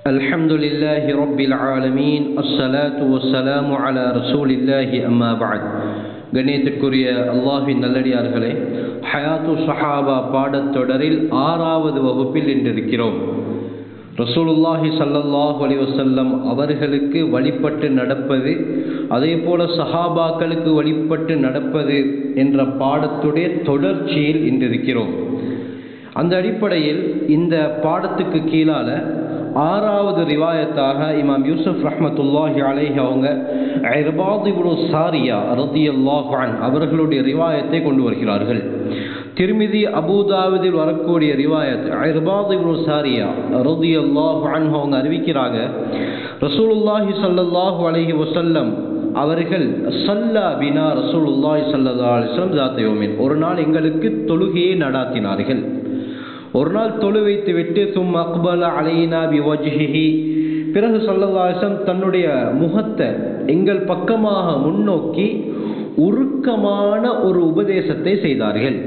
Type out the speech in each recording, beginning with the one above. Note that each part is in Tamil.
الحمد لله رب العالمين الصلاة والسلام على رسول الله أما بعد கண்ணியத்திற்குரிய அல்லாஹின் நல்லடியார்களே ஹயாத்து சஹாபா பாடத்தொடரில் ஆறாவது வகுப்பில் இன்றிருக்கிறோம் ரசூலுல்லாஹி சல்லல்லாஹு அலி வசல்லம் அவர்களுக்கு வழிபட்டு நடப்பது அதே போல சஹாபாக்களுக்கு வழிபட்டு நடப்பது என்ற பாடத்துடைய தொடர்ச்சியில் இன்றிருக்கிறோம் அந்த அடிப்படையில் இந்த பாடத்துக்கு கீழால ஆறாவது ரிவாயத்தாக இமாம் யூசுப் ரஹ்மத்துல்லாஹி அலைஹி அவங்க இர்பாதிபுரு சாரியா ரதியல்லாஹு அன் அவர்களுடைய ரிவாயத்தை கொண்டு வருகிறார்கள் திருமிதி அபூதாவதில் வரக்கூடிய ரிவாயத் இர்பாதிபுரு சாரியா ரதியல்லாஹு அன் அவங்க அறிவிக்கிறாங்க ரசூலுல்லாஹி சல்லல்லாஹு அலைஹி வசல்லம் அவர்கள் சல்லா பினா ரசூலுல்லாஹி சல்லா அலிஸ்லம் ஜாத்தயோமின் ஒரு நாள் எங்களுக்கு தொழுகையை நடாத்தினார்கள் ஒரு நாள் தொழு வைத்து விட்டு சும் அக்பல அலைனா பி வஜ்ஹிஹி பிறகு சொல்லல்லாசம் தன்னுடைய முகத்தை எங்கள் பக்கமாக முன்னோக்கி உருக்கமான ஒரு உபதேசத்தை செய்தார்கள்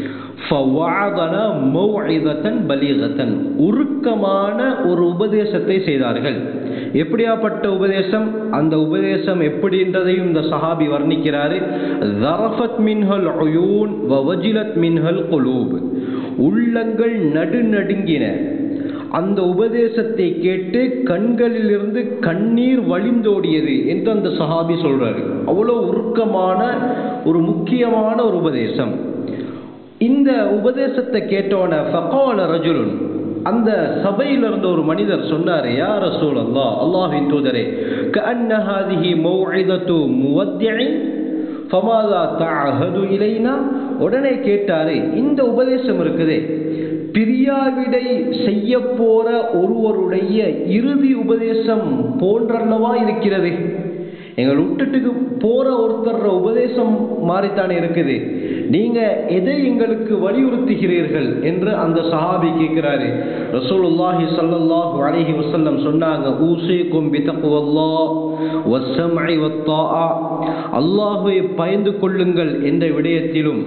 பலீகத்தன் உருக்கமான ஒரு உபதேசத்தை செய்தார்கள் எப்படியாப்பட்ட உபதேசம் அந்த உபதேசம் எப்படின்றதையும் இந்த சஹாபி வர்ணிக்கிறாரு தரஃபத் மின்ஹல் ஒயூன் வவஜிலத் மின்ஹல் குலூப் உள்ளங்கள் நடுநடுங்கின அந்த உபதேசத்தை கேட்டு கண்களிலிருந்து கண்ணீர் வழிந்தோடியது என்று அந்த சஹாபி சொல்றாரு அவ்வளோ உருக்கமான ஒரு முக்கியமான ஒரு உபதேசம் இந்த உபதேசத்தை கேட்டோன ஃபகால ரஜுலுன் அந்த சபையில் இருந்த ஒரு மனிதர் சொன்னார் யா ரசூல் அல்லாஹ் அல்லாஹின் தூதரே கஅன்ன ஹாதிஹி மௌஇதத்து முவத்திஇன் ஃபமாதா தஅஹது இலைனா உடனே கேட்டாரு இந்த உபதேசம் இருக்குதே பிரியாவிடை செய்ய போற ஒருவருடைய இறுதி உபதேசம் போன்றல்லவா இருக்கிறது எங்கள் விட்டுட்டுக்கு போற ஒருத்தர் உபதேசம் மாறித்தானே இருக்குது நீங்க எதை எங்களுக்கு வலியுறுத்துகிறீர்கள் என்று அந்த சஹாபி கேட்கிறாரு ரசூலுல்லாஹி ஸல்லல்லாஹு அலைஹி வஸல்லம் சொன்னாங்க ஊசிக்கும் பிதக்வல்லாஹ் வஸ்ஸம்இ வத்தாஆ அல்லாஹ்வை பயந்து கொள்ளுங்கள் என்ற விடயத்திலும்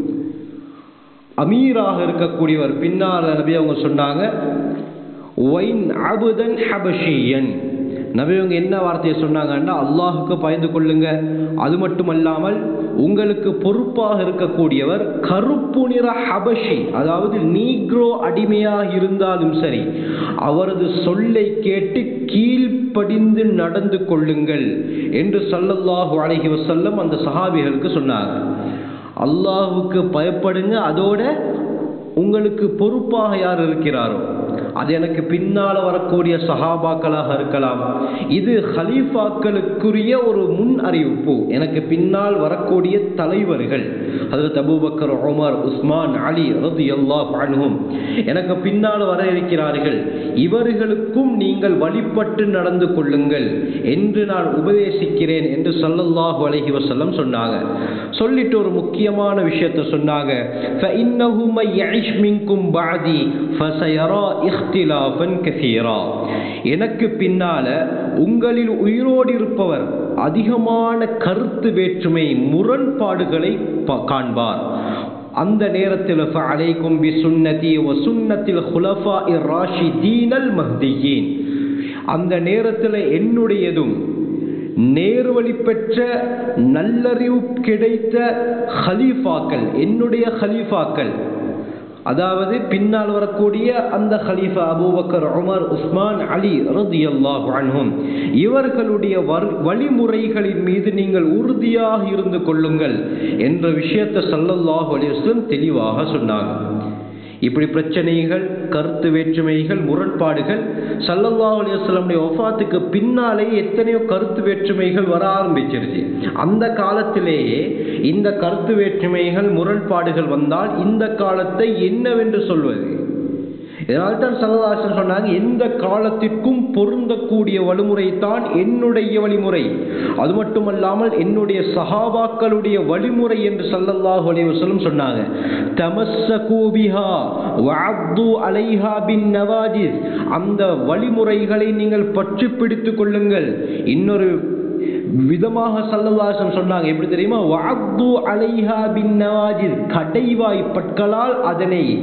அமீராக இருக்கக்கூடியவர் பின்னால் நபி அவங்க சொன்னாங்க ஒயின் அபுதன் ஹபஷியன் நபி அவங்க என்ன வார்த்தையை சொன்னாங்கன்னா அல்லாஹுக்கு பயந்து கொள்ளுங்க அது மட்டுமல்லாமல் உங்களுக்கு பொறுப்பாக இருக்கக்கூடியவர் கருப்பு நிற ஹபஷி அதாவது நீக்ரோ அடிமையாக இருந்தாலும் சரி அவரது சொல்லை கேட்டு கீழ்ப்படிந்து நடந்து கொள்ளுங்கள் என்று சல்லல்லாஹு அலஹி வசல்லம் அந்த சஹாபிகளுக்கு சொன்னாங்க அல்லாஹுக்கு பயப்படுங்க அதோட உங்களுக்கு பொறுப்பாக யார் இருக்கிறாரோ அது எனக்கு பின்னால் வரக்கூடிய சஹாபாக்களாக இருக்கலாம் இது ஹலீஃபாக்களுக்குரிய ஒரு முன் அறிவிப்பு எனக்கு பின்னால் வரக்கூடிய தலைவர்கள் அதில் அபூபக்கர் உமர் உஸ்மான் அலி ரது எல்லா பானுகும் எனக்கு பின்னால் வர இருக்கிறார்கள் இவர்களுக்கும் நீங்கள் வழிபட்டு நடந்து கொள்ளுங்கள் என்று நான் உபதேசிக்கிறேன் என்று சல்லல்லாஹு அலஹி வசல்லம் சொன்னாங்க சொல்லிட்டு ஒரு முக்கியமான விஷயத்தை சொன்னாங்க எனக்கு பின்னால உங்களில் உயிரோடு இருப்பவர் அதிகமான கருத்து வேற்றுமை முரண்பாடுகளை காண்பார் அந்த நேரத்தில் அலைக்கும் பி சுன்னதி வ சுன்னத்தில் ஹுலஃபா இராஷிதீனல் மஹ்தியீன் அந்த நேரத்தில் என்னுடையதும் நேர்வழி பெற்ற நல்லறிவு கிடைத்த ஹலீஃபாக்கள் என்னுடைய ஹலீஃபாக்கள் அதாவது பின்னால் வரக்கூடிய அந்த ஹலீஃபா அபூபக்கர் உமர் உஸ்மான் அலி ரதி அல்லாஹ் இவர்களுடைய வழிமுறைகளின் மீது நீங்கள் உறுதியாக இருந்து கொள்ளுங்கள் என்ற விஷயத்தை சல்லல்லாஹு அலிவஸ்லம் தெளிவாக சொன்னாங்க இப்படி பிரச்சனைகள் கருத்து வேற்றுமைகள் முரண்பாடுகள் சல்லல்லா அலிவஸ்லமுடைய ஒஃபாத்துக்கு பின்னாலே எத்தனையோ கருத்து வேற்றுமைகள் வர ஆரம்பிச்சிருச்சு அந்த காலத்திலேயே இந்த கருத்து வேற்றுமைகள் முரண்பாடுகள் வந்தால் இந்த காலத்தை என்னவென்று சொல்வது இதனால் தான் சல்லதாசன் சொன்னாங்க எந்த காலத்திற்கும் பொருந்தக்கூடிய வழிமுறை தான் என்னுடைய வழிமுறை அது மட்டுமல்லாமல் என்னுடைய சஹாபாக்களுடைய வழிமுறை என்று சல்லல்லாஹு அலைஹி வஸல்லம் சொன்னாங்க தமஸ்ஸகூபிஹா வஅது அலைஹா பின் நவாஜிஸ் அந்த வழிமுறைகளை நீங்கள் பற்றி பிடித்துக் கொள்ளுங்கள் இன்னொரு விதமாக சல்லல்லாசம் சொன்னாங்க எப்படி தெரியுமா வாத்து அலைஹா பின் நவாஜித் கடைவாய் பற்களால் அதனை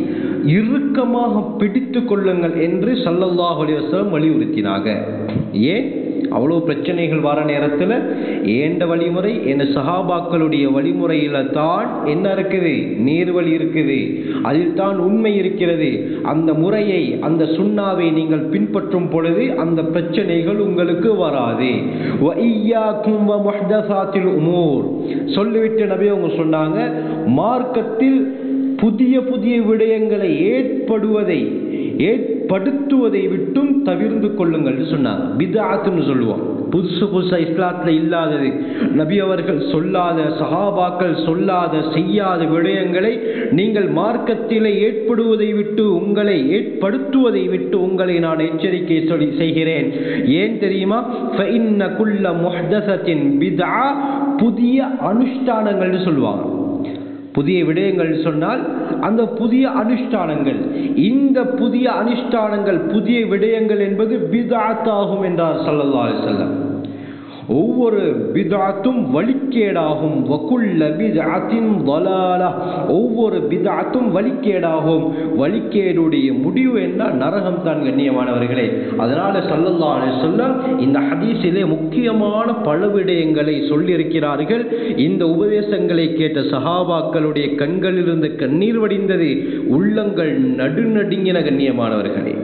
இறுக்கமாக பிடித்து கொள்ளுங்கள் என்று சல்லல்லாஹு அலைஹி வஸல்லம் வலியுறுத்தினாங்க ஏன் அவ்வளோ பிரச்சனைகள் வர நேரத்தில் ஏண்ட வழிமுறை என் சஹாபாக்களுடைய வழிமுறையில் தான் என்ன இருக்குது நேர்வழி இருக்குது அதில் தான் உண்மை இருக்கிறது அந்த முறையை அந்த சுண்ணாவை நீங்கள் பின்பற்றும் பொழுது அந்த பிரச்சனைகள் உங்களுக்கு வராது வஇய்யாக்கும் வமுஹ்தஸாத்தில் உமூர் சொல்லிவிட்டு நபி அவங்க சொன்னாங்க மார்க்கத்தில் புதிய புதிய விடயங்களை ஏற்படுவதை ஏற்படுத்துவதை விட்டும் தவிர்ந்து கொள்ளுங்கள் சொன்னாங்க பிதாத்துன்னு சொல்லுவோம் புதுசு புதுசா இஸ்லாத்துல இல்லாதது நபி அவர்கள் சொல்லாத சஹாபாக்கள் சொல்லாத செய்யாத விடயங்களை நீங்கள் மார்க்கத்திலே ஏற்படுவதை விட்டு உங்களை ஏற்படுத்துவதை விட்டு உங்களை நான் எச்சரிக்கை சொல்லி செய்கிறேன் ஏன் தெரியுமா فَإِنَّ كُلَّ مُحْدَثَةٍ بِدْعَةٍ புதிய அனுஷ்டானங்கள்னு சொல்லுவாங்க புதிய விடயங்கள் சொன்னால் அந்த புதிய அனுஷ்டானங்கள் இந்த புதிய அனுஷ்டானங்கள் புதிய விடயங்கள் என்பது பிதாத்தாகும் என்றார் சல்லல்லாஹு அலைஹி வஸல்லம் ஒவ்வொரு பிதாத்தும் வழிக்கேடாகும் வகுல்ல பிதாத்தின் வலாலா ஒவ்வொரு பிதாத்தும் வழிக்கேடாகும் வழிக்கேடுடைய முடிவு என்ன நரகம் தான் கண்ணியமானவர்களே அதனால சல்லல்லாஹு அலைஹி வஸல்லம் இந்த ஹதீஸிலே முக்கியமான பல விடயங்களை சொல்லியிருக்கிறார்கள் இந்த உபதேசங்களை கேட்ட சஹாபாக்களுடைய கண்களிலிருந்து கண்ணீர் வடிந்தது உள்ளங்கள் நடுநடுங்கின கண்ணியமானவர்களே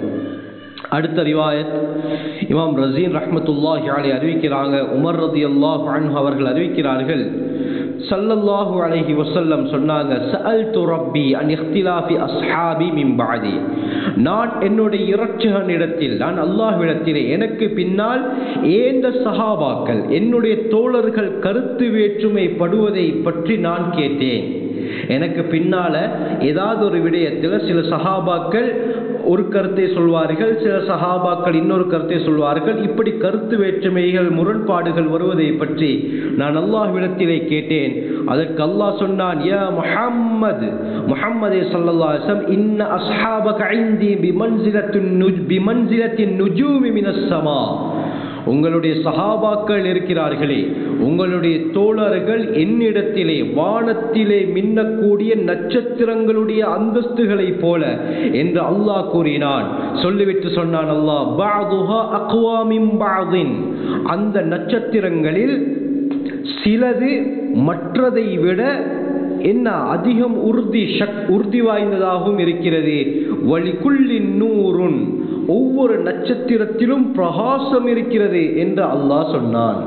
அடுத்த ரிவாயத் இமாம் ரசீன் ரஹ்மத்துல்லாஹி அலை அறிவிக்கிறாங்க உமர் ரதி அல்லாஹ் அவர்கள் அறிவிக்கிறார்கள் சல்லல்லாஹு அலைஹி வஸல்லம் சொன்னாங்க சஅல்து ரப்பி அன் இഖ்திலாஃபி அஸ்ஹாபி மின் பஅதி நான் என்னுடைய இரட்சகனிடத்தில் நான் அல்லாஹ்விடத்திலே எனக்கு பின்னால் ஏந்த சஹாபாக்கள் என்னுடைய தோழர்கள் கருத்து வேற்றுமை படுவதை பற்றி நான் கேட்டேன் எனக்கு பின்னால ஏதாவது ஒரு விடயத்தில் சில சஹாபாக்கள் ஒரு கருத்தை சொல்வார்கள் சில சஹாபாக்கள் இன்னொரு கருத்தை சொல்வார்கள் இப்படி கருத்து வேற்றுமைகள் முரண்பாடுகள் வருவதை பற்றி நான் அல்லாஹ்விடத்திலே கேட்டேன் அதற்கு அல்லாஹ் சொன்னான் யா முஹம்மது முஹம்மதே ஸல்லல்லாஹு அலைஹி வஸல்லம் இன்ன அஸ்ஹாபக இந்தி பிமன்சிலத்தின் நுஜ் பிமன்சிலத்தின் நுஜூமி மினஸ் ஸமா உங்களுடைய சஹாபாக்கள் இருக்கிறார்களே உங்களுடைய தோழர்கள் என்னிடத்திலே வானத்திலே மின்னக்கூடிய நட்சத்திரங்களுடைய அந்தஸ்துகளைப் போல என்று அல்லாஹ் கூறினான் சொல்லிவிட்டு சொன்னான் அல்லாஹ் பஅதுஹா அக்வா மின் பஅதின் அந்த நட்சத்திரங்களில் சிலது மற்றதை விட என்ன அதிகம் உறுதி சக் உறுதி வாய்ந்ததாகவும் இருக்கிறது வலிக்குள்ளின் நூறுன் ஒவ்வொரு நட்சத்திரத்திலும் பிரகாசம் இருக்கிறது என்று அல்லாஹ் சொன்னான்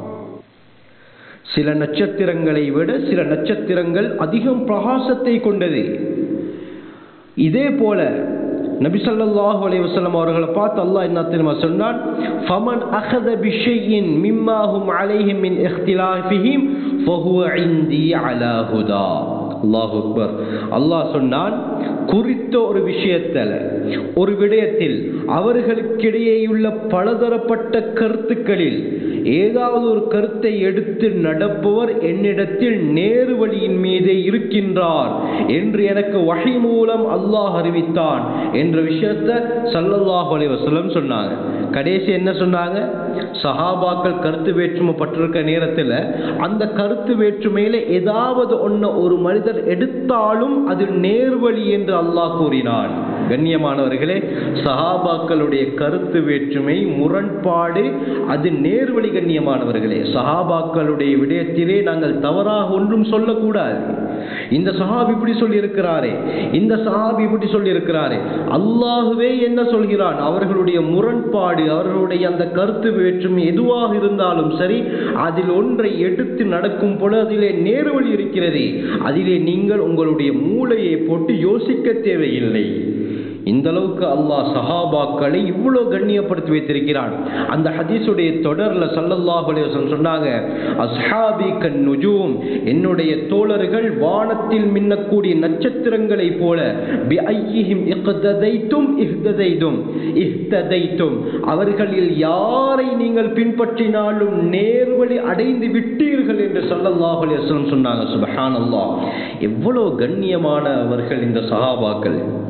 சில நட்சத்திரங்களை விட சில நட்சத்திரங்கள் அதிகம் பிரகாசத்தை கொண்டது இதே போல நபி ஸல்லல்லாஹு அலைஹி வஸல்லம் அவர்களை பார்த்து அல்லாஹ் என்ன தெரியுமா சொன்னான் ஃபமன் அஹத பிஷையின் மிம்மாஹும் அலைஹிம் மின் இஹ்திலாஃபிஹிம் ஃபஹுவ இந்தி அலா ஹுதா அல்லாஹ் அக்பர் அல்லாஹ் சொன்னான் குறித்த ஒரு விஷயத்தில் ஒரு விடயத்தில் அவர்களுக்கிடையேயுள்ள பலதரப்பட்ட கருத்துக்களில் ஏதாவது ஒரு கருத்தை எடுத்து நடப்பவர் என்னிடத்தில் நேரு வழியின் மீதே இருக்கின்றார் என்று எனக்கு வகை மூலம் அல்லாஹ் அறிவித்தான் என்ற விஷயத்தை சல்லல்லாஹு அலைஹி வஸல்லம் சொன்னாங்க கடைசி என்ன சொன்னாங்க சஹாபாக்கள் கருத்து வேற்றுமை பட்டிருக்க நேரத்தில் அந்த கருத்து வேற்றுமையில ஏதாவது ஒன்று ஒரு மனிதர் எடுத்தாலும் அது நேர்வழி என்று அல்லாஹ் கூறினான் கண்ணியமானவர்களே சஹாபாக்களுடைய கருத்து வேற்றுமை முரண்பாடு அது நேர்வழி கண்ணியமானவர்களே சஹாபாக்களுடைய விடயத்திலே நாங்கள் தவறாக ஒன்றும் சொல்லக்கூடாது இந்த சஹாபி இப்படி சொல்லி இருக்கிறாரே இந்த சஹாபி இப்படி சொல்லி இருக்கிறாரே அல்லாஹுவே என்ன சொல்கிறான் அவர்களுடைய முரண்பாடு அவர்களுடைய அந்த கருத்து வேற்றுமை எதுவாக இருந்தாலும் சரி அதில் ஒன்றை எடுத்து நடக்கும் பொழுது அதிலே நேர்வழி இருக்கிறது அதிலே நீங்கள் உங்களுடைய மூளையை போட்டு யோசிக்க தேவையில்லை இந்த அளவுக்கு அல்லாஹ் சஹாபாக்களை இவ்வளோ கண்ணியப்படுத்தி வைத்திருக்கிறான் அந்த ஹதீஸுடைய தொடர்ல சல்லல்லாஹு அலைஹி வஸல்லம் சொன்னாங்க அஸ்ஹாபி கன் நுஜூம் என்னுடைய தோழர்கள் வானத்தில் மின்னக்கூடிய நட்சத்திரங்களைப் போல பி ஐயிஹிம் இக்ததைத்தும் இஹ்ததைதும் இஹ்ததைத்தும் அவர்களில் யாரை நீங்கள் பின்பற்றினாலும் நேர்வழி அடைந்து விட்டீர்கள் என்று சல்லல்லாஹு அலைஹி வஸல்லம் சொன்னாங்க சுபஹானல்லாஹ் எவ்வளவு கண்ணியமானவர்கள் இந்த சஹாபாக்கள்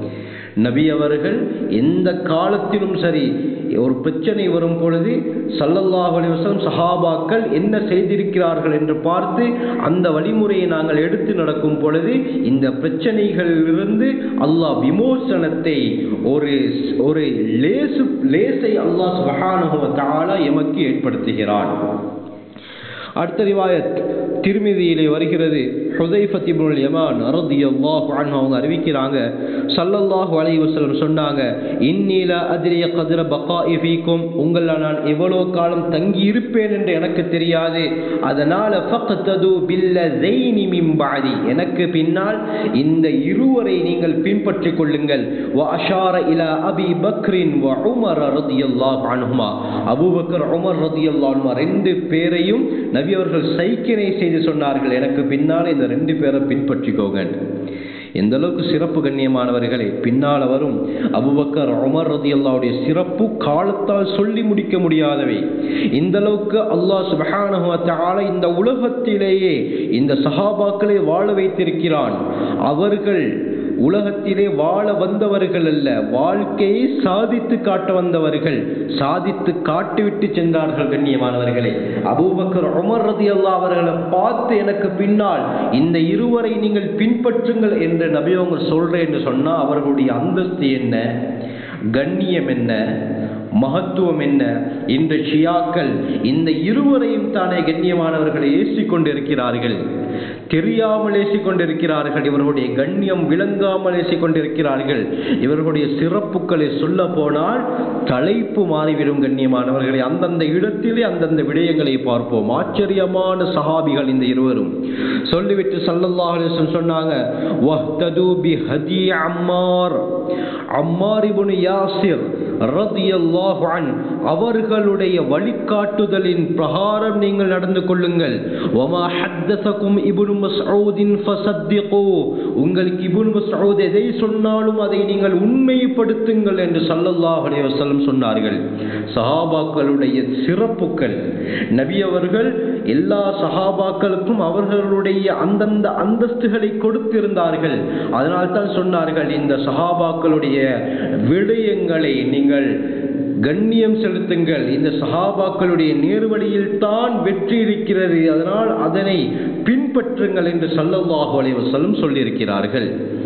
நபி அவர்கள் எந்த காலத்திலும் சரி ஒரு பிரச்சனை வரும் பொழுது சல்லல்லாஹு அலைஹி வஸல்லம் சஹாபாக்கள் என்ன செய்திருக்கிறார்கள் என்று பார்த்து அந்த வழிமுறையை நாங்கள் எடுத்து நடக்கும் பொழுது இந்த பிரச்சனைகளிலிருந்து அல்லாஹ் விமோசனத்தை ஒரு ஒரு லேசு லேசை அல்லாஹ் சுபஹானஹு வ தஆலா எமக்கு ஏற்படுத்துகிறான் அடுத்த ரிவாயத் திருமிதியிலே வருகிறது ஹுதைஃபத் இப்னுல் யமான் ரலியல்லாஹு அன்ஹு அவங்க அறிவிக்கிறாங்க ஸல்லல்லாஹு அலைஹி வஸல்லம் சொன்னாங்க இன்னீல அத்ரிய கத்ர பகாஇ ஃபீக்கும் உங்கள நான் எவ்வளவு காலம் தங்கி இருப்பேன் என்று எனக்கு தெரியாது அதனால ஃபக்தது பில்லதைனி மின் பஅதி எனக்கு பின்னால் இந்த இருவரை நீங்கள் பின்பற்றிக் கொள்ளுங்கள் வ அஷார இலா அபி பக்ரின் வ உமர் ரலியல்லாஹு அன்ஹுமா அபூபக்கர் உமர் ரலியல்லாஹு அன்ஹுமா ரெண்டு பேரையும் நபி அவர்கள் சைக்கினை செய்து சொன்னார்கள் எனக்கு பின்னால் இந்த ரெண்டு பேரை பின்பற்றிக்கோங்க எந்த அளவுக்கு சிறப்பு கண்ணியமானவர்களே பின்னால் வரும் அபுபக்கர் உமர் ரதி அல்லாவுடைய சிறப்பு காலத்தால் சொல்லி முடிக்க முடியாதவை இந்த அளவுக்கு அல்லாஹ் சுபஹானஹு வ தஆலா இந்த உலகத்திலேயே இந்த சஹாபாக்களை வாழ வைத்திருக்கிறான் அவர்கள் உலகத்திலே வாழ வந்தவர்கள் அல்ல வாழ்க்கையை சாதித்து காட்ட வந்தவர்கள் சாதித்து காட்டிவிட்டு சென்றார்கள் கண்ணியமானவர்களே அபூபக்கர் உமர் ரதி அல்லா அவர்களை பார்த்து எனக்கு பின்னால் இந்த இருவரை நீங்கள் பின்பற்றுங்கள் என்று நபியவங்க சொல்றேன் என்று சொன்னா அவர்களுடைய அந்தஸ்து என்ன கண்ணியம் என்ன மகத்துவம் என்ன இந்த ஷியாக்கள் இந்த இருவரையும் தானே கண்ணியமானவர்களை ஏசிக் கொண்டிருக்கிறார்கள் தெரியாமல் ஏசிக் கொண்டிருக்கிறார்கள் இவர்களுடைய கண்ணியம் விளங்காமல் ஏசிக் கொண்டிருக்கிறார்கள் இவர்களுடைய சிறப்புகளை சொல்ல போனால் தலைப்பு மாறிவிடும் கண்ணியமானவர்களை அந்தந்த இடத்திலே அந்தந்த விடயங்களை பார்ப்போம் ஆச்சரியமான சஹாபிகள் இந்த இருவரும் சொல்லிவிட்டு சல்லல்லாஹு அலைஹி வஸல்லம் சொன்னாங்க வஹ்தது பி ஹதி அம்மார் அம்மார் இப்னு யாசிர் ரதியல்லாஹு அன் அவர்களுடைய வழிகாட்டுதலின் பிரகாரம் நீங்கள் நடந்து கொள்ளுங்கள் வமா ஹத்தஸகும் இப்னு மஸ்ஊதின் ஃபஸத்திகு உங்களுக்கு இப்னு மஸ்ஊத் எதை சொன்னாலும் அதை நீங்கள் உண்மைப்படுத்துங்கள் என்று ஸல்லல்லாஹு அலைஹி வஸல்லம் சொன்னார்கள் சஹாபாக்களுடைய சிறப்புகள் நபி அவர்கள் எல்லா சஹாபாக்களுக்கும் அவர்களுடைய அந்தந்த அந்தஸ்துகளை கொடுத்திருந்தார்கள் அதனால் தான் சொன்னார்கள் இந்த சஹாபாக்களுடைய விடயங்களை நீங்கள் கண்ணியம் செலுத்துங்கள் இந்த சஹாபாக்களுடைய நேர்வழியில் தான் வெற்றி இருக்கிறது அதனால் அதனை பின்பற்றுங்கள் என்று சல்லல்லாஹு அலைஹி வஸல்லம் சொல்லியிருக்கிறார்கள்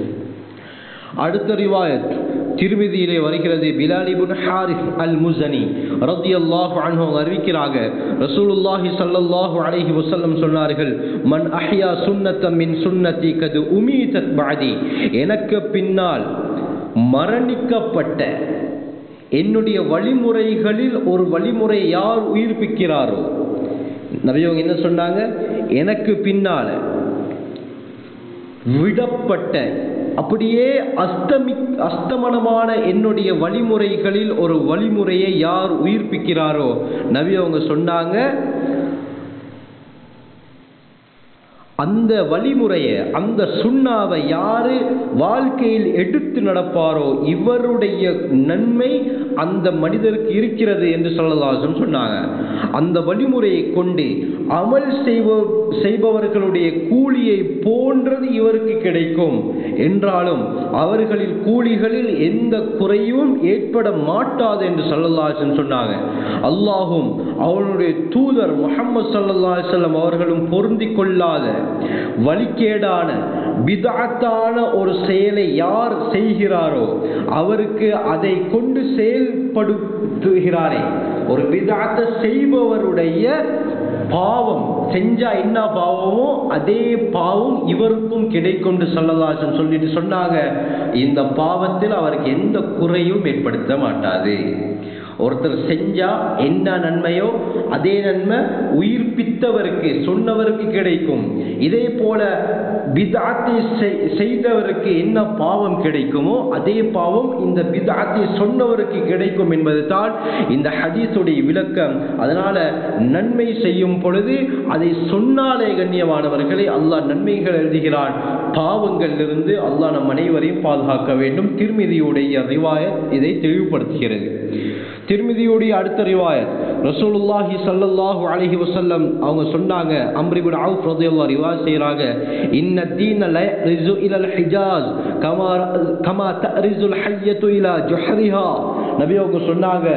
அடுத்த ரிவாயத் திருமதியிலே வருகிறது பிலால் இப்னு ஹாரிஸ் அல் முசனி ரலியல்லாஹு அன்ஹு அறிவிக்கிறாங்க ரசூலுல்லாஹி ஸல்லல்லாஹு அலைஹி வஸல்லம் சொன்னார்கள் மன் அஹ்யா சுன்னத்தம் மின் சுன்னதி கது உமீதத் பஅதி எனக்கு பின்னால் மரணிக்கப்பட்ட என்னுடைய வழிமுறைகளில் ஒரு வழிமுறை யார் உயிர்ப்பிக்கிறாரோ நபியவங்க என்ன சொன்னாங்க எனக்கு பின்னால விடப்பட்ட அப்படியே அஸ்தமி அஸ்தமனமான என்னுடைய வழிமுறைகளில் ஒரு வழிமுறையை யார் உயிர்ப்பிக்கிறாரோ நபி அவங்க சொன்னாங்க அந்த வழிமுறையை அந்த சுண்ணாவை யாரு வாழ்க்கையில் எடுத்து நடப்பாரோ இவருடைய நன்மை அந்த மனிதருக்கு இருக்கிறது என்று சொல்லலாசம் சொன்னாங்க அந்த வழிமுறையை கொண்டு அமல் செய்வ செய்பவர்களுடைய கூலியை போன்றது இவருக்கு கிடைக்கும் என்றாலும் அவர்களில் கூலிகளில் எந்த குறையும் ஏற்பட மாட்டாது என்று சல்லல்லாசன் சொன்னாங்க அல்லாஹும் அவனுடைய தூதர் முகமது சல்லா செல்லம் அவர்களும் பொருந்தி கொள்ளாத வழிகேடான பிதாத்தான ஒரு செயலை யார் செய்கிறாரோ அவருக்கு அதை கொண்டு செயல்படுத்துகிறாரே ஒரு பிதாத்த செய்பவருடைய பாவம் செஞ்சா என்ன பாவமோ அதே பாவம் இவருக்கும் கிடைக்கும் சொல்லலாசன் சொல்லிட்டு சொன்னாங்க இந்த பாவத்தில் அவருக்கு எந்த குறையும் ஏற்படுத்த மாட்டாது ஒருத்தர் செஞ்சா என்ன நன்மையோ அதே நன்மை உயிர்ப்பித்தவருக்கு சொன்னவருக்கு கிடைக்கும் இதே போல பிதாத்தை செய்தவருக்கு என்ன பாவம் கிடைக்குமோ அதே பாவம் இந்த பிதாத்தை சொன்னவருக்கு கிடைக்கும் என்பது தான் இந்த ஹதீஸுடைய விளக்கம் அதனால நன்மை செய்யும் பொழுது அதை சொன்னாலே கண்ணியமானவர்களை அல்லாஹ் நன்மைகள் எழுதுகிறான் பாவங்களிலிருந்து அல்லாஹ் நம் அனைவரையும் பாதுகாக்க வேண்டும் திருமதியுடைய ரிவாயத் இதை தெளிவுபடுத்துகிறது திருமிதியுடைய அடுத்த ரிவாயத் ரசூலுல்லாஹி ஸல்லல்லாஹு அலைஹி வஸல்லம் அவங்க சொன்னாங்க அம்ர் இப்னு அவுஃப் ரலியல்லாஹு ரிவாயத் செய்றாங்க இன்ன தீன ல ரிசு இலல் ஹிஜாஸ் கமா கமா தரிசுல் ஹய்யத்து இலா ஜுஹரிஹா நபி அவங்க சொன்னாங்க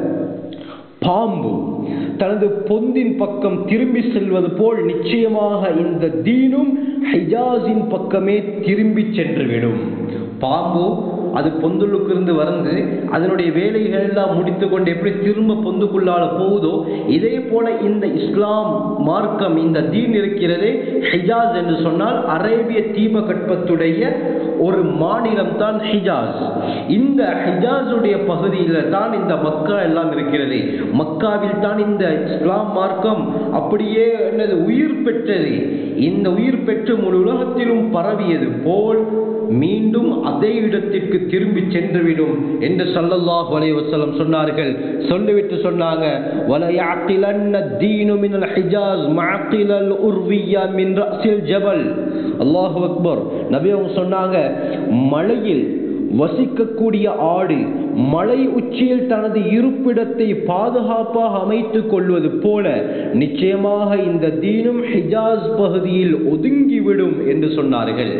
பாம்பு தனது பொந்தின் பக்கம் திரும்பி செல்வது போல் நிச்சயமாக இந்த தீனும் ஹிஜாஸின் பக்கமே திரும்பி சென்றுவிடும் பாம்பு அது பொந்துளுக்கு இருந்து வந்து அதனுடைய வேலைகள் எல்லாம் முடித்து கொண்டு எப்படி திரும்ப பொந்துக்குள்ளால போகுதோ இதே போல இந்த இஸ்லாம் மார்க்கம் இந்த தீன் இருக்கிறதே ஹிஜாஸ் என்று சொன்னால் அரேபிய தீபகற்பத்துடைய ஒரு மாநிலம் தான் ஹிஜாஸ் இந்த ஹிஜாஸுடைய பகுதியில் தான் இந்த மக்கா எல்லாம் இருக்கிறது மக்காவில் தான் இந்த இஸ்லாம் மார்க்கம் அப்படியே என்னது உயிர் பெற்றது இந்த உயிர் பெற்று முழு உலகத்திலும் பரவியது போல் மீண்டும் அதே இடத்திற்கு திரும்பி சென்றுவிடும் என்று சல்லல்லாஹு அலைஹி வஸல்லம் சொன்னார்கள் சொல்லிவிட்டு சொன்னாங்க வல யாக்கிலன்ன தீனு மினல் ஹிஜாஸ் மஅக்கிலல் உர்வியா மின் ரஸில் ஜபல் அல்லாஹு அக்பர் நபி அவங்க சொன்னாங்க மலையில் வசிக்கக்கூடிய ஆடு மலை உச்சியில் தனது இருப்பிடத்தை பாதுகாப்பாக அமைத்துக் கொள்வது போல நிச்சயமாக இந்த தீனும் ஹிஜாஸ் பகுதியில் ஒதுங்கிவிடும் என்று சொன்னார்கள்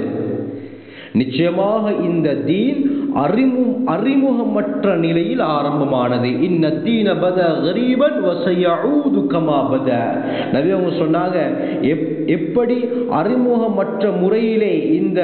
நிச்சயமாக இந்த தீன் அறிமு அறிமுகமற்ற நிலையில் ஆரம்பமானது இன்ன தீன பத கரீபன் வசையூது கமா பத நபி அவங்க சொன்னாங்க எப் எப்படி அறிமுகமற்ற முறையிலே இந்த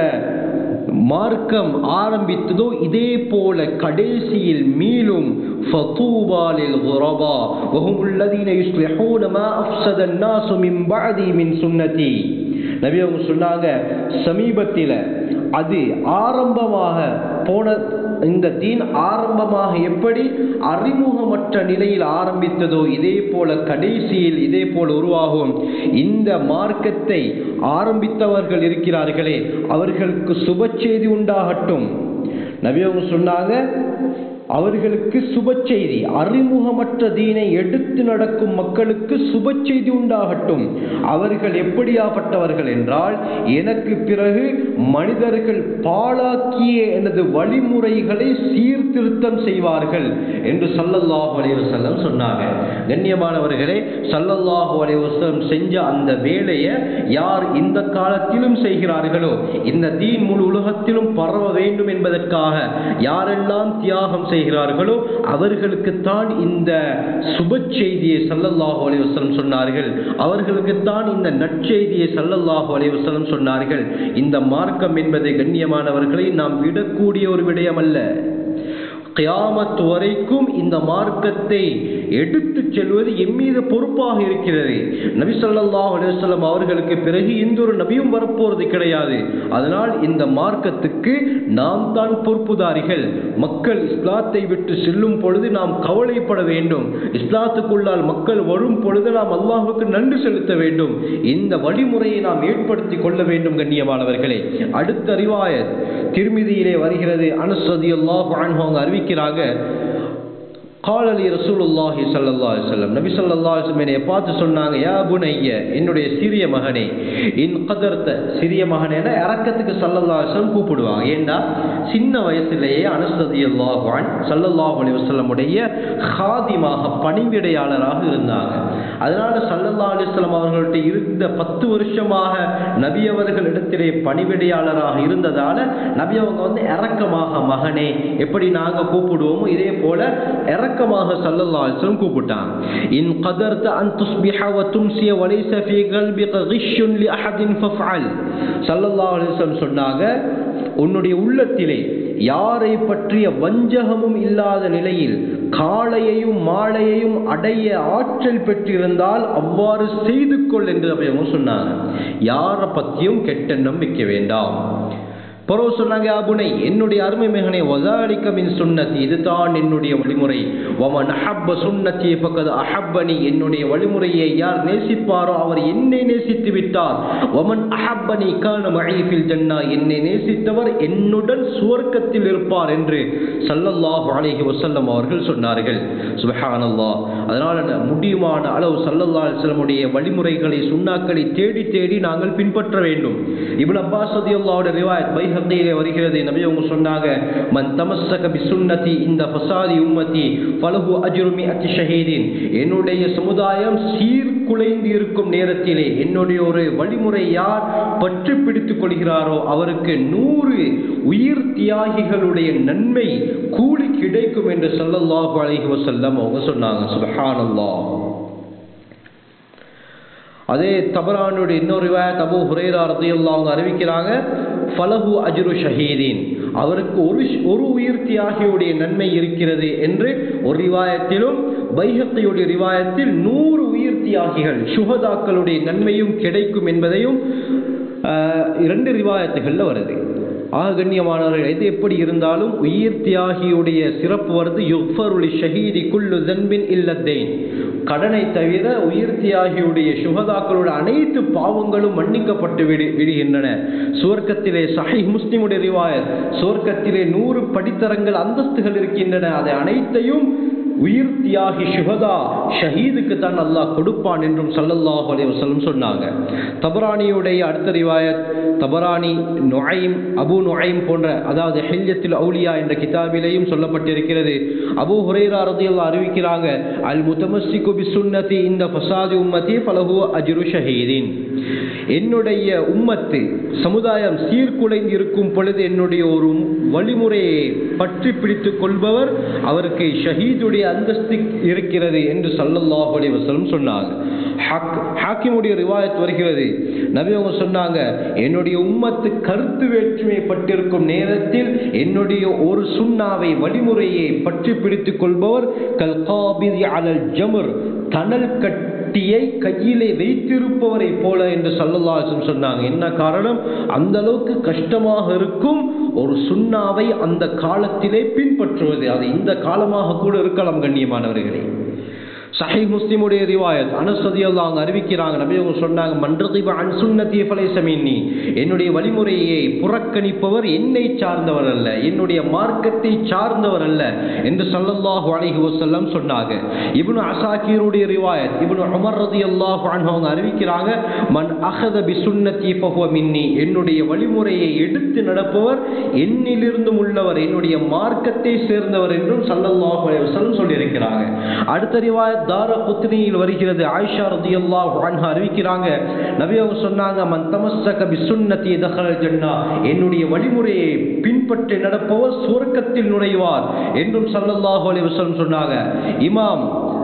மார்க்கம் ஆரம்பித்ததோ இதே போல கடைசியில் மீளும் فطوبى للغرباء وهم الذين يصلحون ما أفسد الناس من بعدي من سنتي நபி அவங்க சொன்னாங்க சமீபத்தில் அது ஆரம்பமாக போன இந்த தீன் ஆரம்பமாக எப்படி அறிமுகமற்ற நிலையில் ஆரம்பித்ததோ இதே போல கடைசியில் இதே போல உருவாகும் இந்த மார்க்கத்தை ஆரம்பித்தவர்கள் இருக்கிறார்களே அவர்களுக்கு சுப செய்தி உண்டாகட்டும் நபி அவங்க சொன்னாங்க அவர்களுக்கு சுப செய்தி அறிமுகமற்ற தீனை எடுத்து நடக்கும் மக்களுக்கு சுப செய்தி உண்டாகட்டும் அவர்கள் எப்படியாப்பட்டவர்கள் என்றால் எனக்கு பிறகு மனிதர்கள் பாழாக்கிய எனது வழிமுறைகளை சீர்திருத்தம் செய்வார்கள் என்று சல்லல்லாஹு அலைஹி வஸல்லம் சொன்னாங்க கண்ணியமானவர்களே சல்லல்லாஹு அலைஹி வஸல்லம் செஞ்ச அந்த வேலையை யார் இந்த காலத்திலும் செய்கிறார்களோ இந்த தீன் முழு உலகத்திலும் பரவ வேண்டும் என்பதற்காக யாரெல்லாம் தியாகம் செய்கிறார்களோ அவர்களுக்குத்தான் இந்த சுப செய்தியை சல்லல்லாஹு அலைஹி வஸல்லம் சொன்னார்கள் அவர்களுக்குத்தான் இந்த நற்செய்தியை சல்லல்லாஹு அலைஹி வஸல்லம் சொன்னார்கள் இந்த மார்க்கம் என்பதை கண்ணியமானவர்களை நாம் விடக்கூடிய ஒரு விடயம் அல்ல கியாமத் வரைக்கும் இந்த மார்க்கத்தை எடுத்து செல்வது எம்மீது பொறுப்பாக இருக்கிறது நபி ஸல்லல்லாஹு அலைஹி வஸல்லம் அவர்களுக்கு பிறகு இந்த ஒரு நபியும் வரப்போறது கிடையாது அதனால் இந்த மார்க்கத்துக்கு நாம் தான் பொறுப்புதாரிகள் மக்கள் இஸ்லாத்தை விட்டு செல்லும் பொழுது நாம் கவலைப்பட வேண்டும் இஸ்லாத்துக்குள்ளால் மக்கள் வரும் பொழுது நாம் அல்லாஹுக்கு நன்றி செலுத்த வேண்டும் இந்த வழிமுறையை நாம் ஏற்படுத்தி கொள்ள வேண்டும் கண்ணியமானவர்களே அடுத்த ரிவாயத் திருமிதியிலே வருகிறது அனுசதி அல்லாஹ் அவங்க அறிவிக்கிறாங்க காலலி ரசூலுல்லாஹி ஸல்லல்லாஹு அலைஹி வஸல்லம் நபி ஸல்லல்லாஹு அலைஹி வஸல்லம் என்னை பார்த்து சொன்னாங்க யா புனைய என்னுடைய சிறிய மகனே இன் கதர்த்த சிறிய மகனேனா இறக்கத்துக்கு ஸல்லல்லாஹு அலைஹி வஸல்லம் கூப்பிடுவாங்க ஏண்டா சின்ன வயசுலேயே அனஸ் ரலியல்லாஹு அன் ஸல்லல்லாஹு அலைஹி வஸல்லமுடைய ஹாதிமாக பணிவிடையாளராக இருந்தாங்க அதனால ஸல்லல்லாஹு அலைஹி வஸல்லம் அவர்கள்ட்ட இருந்த பத்து வருஷமாக நபி அவர்களிடத்திலே பணிவிடையாளராக இருந்ததால நபி அவங்க வந்து இறக்கமாக மகனே எப்படி நாங்க கூப்பிடுவோமோ இதே போல இறக்கமாக சல்லல்லாஹு அலைஹி வஸல்லம் கூப்பிட்டான் இன் கதர்த அன் துஸ்பிஹ வ தும்சிய வ லைஸ ஃபீ கல்பிக கிஷ்ஷுன் லி அஹதின் ஃபஃஅல் சல்லல்லாஹு அலைஹி வஸல்லம் சொன்னாங்க உன்னுடைய உள்ளத்திலே யாரை பற்றிய வஞ்சகமும் இல்லாத நிலையில் காளையையும் மாலையையும் அடைய ஆற்றல் பெற்றிருந்தால் அவ்வாறு செய்து கொள் என்று அவங்க சொன்னாங்க யாரை பற்றியும் கெட்டெண்ணம் வைக்க வேண்டாம் பரவ சொன்னாங்க அபுனை என்னுடைய அருமை மகனை வசாலிக்க மின் சுன்னத்தி இதுதான் என்னுடைய வழிமுறை வமன் அஹப்ப சுன்னத்தி பக்கது அஹப்பனி என்னுடைய வழிமுறையை யார் நேசிப்பாரோ அவர் என்னை நேசித்து விட்டார் வமன் அஹப்பனி கான மழைஃபில் ஜன்னா என்னை நேசித்தவர் என்னுடன் சுவர்க்கத்தில் இருப்பார் என்று சல்லல்லாஹு அலைஹி வஸல்லம் அவர்கள் சொன்னார்கள் சுபஹானல்லாஹ் அதனால முடியுமான அளவு சல்லல்லாஹு அலைஹி வஸல்லமுடைய வழிமுறைகளை சுண்ணாக்களை தேடி தேடி நாங்கள் பின்பற்ற வேண்டும் இப்னு அப்பாஸ் ரலியல்லாஹு ரிவாயத் பைஹ பைஹத்தியிலே வருகிறது நபி அவங்க சொன்னாங்க மன் தமஸ்ஸக பிசுன்னதி இந்த ஃபசாதி உம்மதி ஃபலஹு அஜ்ரு மிஅத்தி ஷஹீதின் என்னுடைய சமுதாயம் சீர்குலைந்து இருக்கும் நேரத்திலே என்னுடைய ஒரு வழிமுறை யார் பற்றி பிடித்துக் கொள்கிறாரோ அவருக்கு நூறு உயிர் தியாகிகளுடைய நன்மை கூலி கிடைக்கும் என்று ஸல்லல்லாஹு அலைஹி வஸல்லம் அவங்க சொன்னாங்க சுப்ஹானல்லாஹ் அதே தபரானுடைய இன்னொரு ரிவாயத் அபூ ஹுரைரா ரதியல்லாஹு அவங்க அறிவிக்கிறாங்க ஃபலஹு அஜ்ரு ஷஹீதீன் அவருக்கு ஒரு ஒரு உயிர் தியாகியுடைய நன்மை இருக்கிறது என்று ஒரு ரிவாயத்திலும் பைஹத்தியுடைய ரிவாயத்தில் நூறு உயிர் தியாகிகள் சுகதாக்களுடைய நன்மையும் கிடைக்கும் என்பதையும் ஆஹ், இரண்டு ரிவாயத்துகளில் வருது ஆக கண்ணியமானவர்கள் எது எப்படி இருந்தாலும் உயிர் தியாகியுடைய சிறப்பு வருது யுஃபருளி ஷஹீதி குல்லு ஜன்பின் இல்லத்தேன் கடனை தவிர உயிர் தியாகியுடைய சுகதாக்களுடைய அனைத்து பாவங்களும் மன்னிக்கப்பட்டு விடு விடுகின்றன சுவர்க்கத்திலே சஹி முஸ்லிமுடைய ரிவாயத் சுவர்க்கத்திலே நூறு படித்தரங்கள் அந்தஸ்துகள் இருக்கின்றன அதை அனைத்தையும் உயிர் தியாகி சுகதா ஷஹீதுக்கு தான் அல்லாஹ் கொடுப்பான் என்றும் ஸல்லல்லாஹு அலைஹி வஸல்லம் சொன்னாங்க தபரானியுடைய அடுத்த ரிவாயத் தபரானி நுஐம் அபு நுஐம் போன்ற அதாவது ஹில்யத்தில் அவுலியா என்ற கிதாபிலேயும் சொல்லப்பட்டிருக்கிறது அபு ஹுரைரா ரதியல்லாஹு அறிவிக்கிறாங்க அல் முத்தமஸ்ஸிகு பிசுன்னதி இந்த ஃபசாதி உம்மதி ஃபலஹு அஜ்ரு ஷஹீதின் என்னுடைய உம்மத்து சமுதாயம் சீர்குலைந்து இருக்கும் பொழுது என்னுடைய ஒரு வழிமுறையை பற்றி பிடித்துக் கொள்பவர் அவருக்கு ஷஹீதுடைய அந்தஸ்து இருக்கிறது என்று ஸல்லல்லாஹு அலைஹி வஸல்லம் சொன்னாங்க ஹக் ஹாக்கிமுடைய ரிவாயத் வருகிறது நபி அவங்க சொன்னாங்க என்னுடைய உம்மத்து கருத்து வேற்றுமை பட்டிருக்கும் நேரத்தில் என்னுடைய ஒரு சுண்ணாவை வழிமுறையை பற்றி பிடித்துக் கொள்பவர் கல் காபிதி அலல் ஜமர் தணல் கட்டியை கையிலே வைத்திருப்பவரை போல என்று சல்லல்லாஹும் சொன்னாங்க என்ன காரணம் அந்த அளவுக்கு கஷ்டமாக இருக்கும் ஒரு சுண்ணாவை அந்த காலத்திலே பின்பற்றுவது அது இந்த காலமாக கூட இருக்கலாம் கண்ணியமானவர்களே சஹி முஸ்லிமுடைய ரிவாயத் அனசதி அவங்க அறிவிக்கிறாங்க நபி அவங்க சொன்னாங்க மன்றதிப அன் சுன்னத்தி ஃபலைஸ மின்னி என்னுடைய வழிமுறையை புறக்கணிப்பவர் என்னை சார்ந்தவர் அல்ல என்னுடைய மார்க்கத்தை சார்ந்தவர் அல்ல என்று ஸல்லல்லாஹு அலைஹி வஸல்லம் சொன்னாங்க இப்னு அசாக்கீருடைய ரிவாயத் இப்னு உமர் ரலியல்லாஹு அன்ஹு அவங்க அறிவிக்கிறாங்க மன் அஹத பி சுன்னத்தி ஃபஹுவ மின்னி என்னுடைய வழிமுறையை எடுத்து நடப்பவர் என்னிலிருந்தும் உள்ளவர் என்னுடைய மார்க்கத்தை சேர்ந்தவர் என்றும் ஸல்லல்லாஹு அலைஹி வஸல்லம் சொல்லியிருக்கிறாங்க அடுத்த ரிவாயத் தார குத்னியில் வருகிறது ஆயிஷா ரதியல்லாஹு அன்ஹா அறிவிக்கிறாங்க நபி அவங்க சொன்னாங்க மன் தமஸ்ஸக பி சுன்னதி தஹல் ஜன்னா என்னுடைய வழிமுறையை பின்பற்றி நடப்பவர் சுவர்க்கத்தில் நுழைவார் என்றும் ஸல்லல்லாஹு அலைஹி வஸல்லம் சொன்னாங்க இமாம்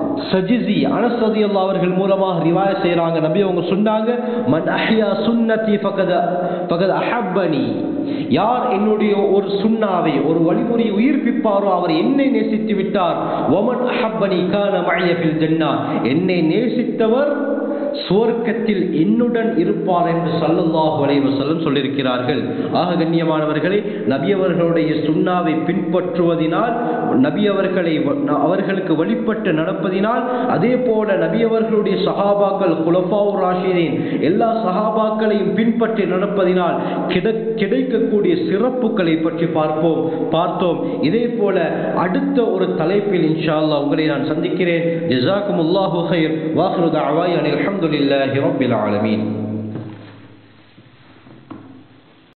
சஜிசி அனஸ் ரலியல்லாஹு அவர்கள் மூலமாக ரிவாய செய்றாங்க நபி அவங்க சொன்னாங்க மன் அஹ்யா சுன்னதி ஃபகத ஃபகத அஹப்பனி யார் என்னுடைய ஒரு சுண்ணாவை ஒரு வழிமுறையை உயிர்ப்பிப்பாரோ அவர் என்னை நேசித்து விட்டார் ஒமன் அஹப்பனி கான மழைய ஃபில் ஜன்னா என்னை நேசித்தவர் சுவர்க்கத்தில் என்னுடன் இருப்பார் என்று சல்லல்லாஹு அலைஹி வஸல்லம் சொல்லியிருக்கிறார்கள் ஆக கண்ணியமானவர்களே நபி அவர்களுடைய சுண்ணாவை பின்பற்றுவதினால் நபி அவர்களை அவர்களுக்கு வழிபட்டு நடப்பதினால் அதே போல நபி அவர்களுடைய சஹாபாக்கள் குலஃபாவு ராஷிதீன் எல்லா சஹாபாக்களையும் பின்பற்றி நடப்பதினால் கிடை கிடைக்கக்கூடிய சிறப்புகளை பற்றி பார்ப்போம் பார்த்தோம் இதே போல அடுத்த ஒரு தலைப்பில் இன்ஷா அல்லாஹ் உங்களை நான் சந்திக்கிறேன் ஜஸாக்கும் அல்லாஹு ஹைர் வாஹ்ரு தஅவாய் அனில் அல்ஹம்துலில்லாஹி ரப்பில் ஆலமீன்